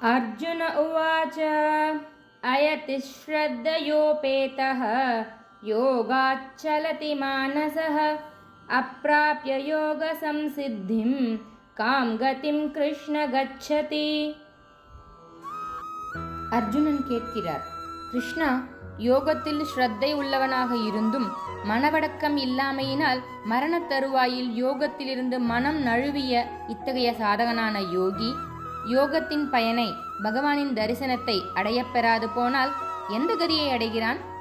अर्जुन उवाच अयति श्रद्धयोपेतः योगाच्चलति मानसः अप्राप्य योगसंसिद्धिं कां गतिं कृष्ण गच्छति அர்ஜுனன் கேட்கிறார் கிருஷ்ணா யோகத்தில் ஸ்ரத்தை உள்ளவனாக இருந்தும் மனவடக்கம் இல்லாமையினால் மரணத் தருவாயில் யோகத்திலிருந்து மனம் நழுவிய இத்தகைய சாதகனான யோகி யோகத்தின் பயனை பகவானின் தரிசனத்தை அடையப்பெறாது போனால் எந்த கதியை அடைகிறான்